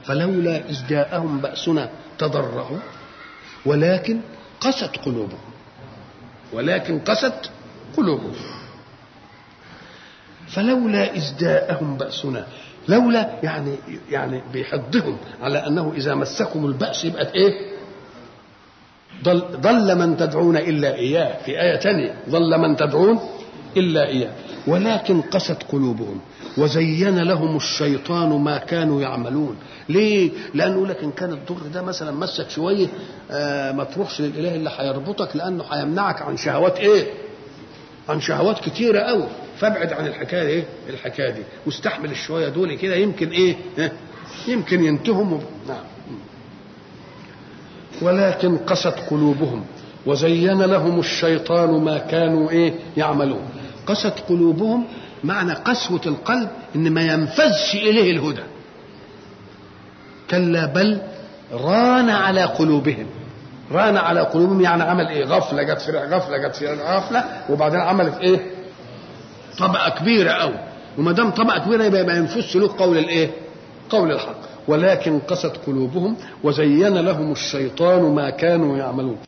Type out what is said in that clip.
فلولا إذ جاءهم بأسنا تضرعوا ولكن قست قلوبهم ولكن قست قلوبهم فلولا إذ جاءهم بأسنا لولا يعني يعني بيحضهم على أنه إذا مسكم البأس يبقى إيه ضل, ضل من تدعون إلا إياه في آية ثانية ضل من تدعون إلا إياه ولكن قست قلوبهم وزين لهم الشيطان ما كانوا يعملون ليه لانه يقول لك ان كان الضر ده مثلا مسك شويه آه ما تروحش للاله اللي هيربطك لانه هيمنعك عن شهوات ايه عن شهوات كتيرة قوي فابعد عن الحكاية ايه الحكاية دي واستحمل الشوية دول كده يمكن ايه يمكن ينتهم نعم ولكن قست قلوبهم وزين لهم الشيطان ما كانوا ايه يعملون قست قلوبهم معنى قسوة القلب ان ما ينفذش اليه الهدى كلا بل ران على قلوبهم ران على قلوبهم يعني عمل ايه غفله جت في غفله جت في غفله وبعدين عملت ايه طبقه كبيره قوي وما دام طبقه كبيره يبقى ما ينفذش له قول الايه قول الحق ولكن قست قلوبهم وزين لهم الشيطان ما كانوا يعملون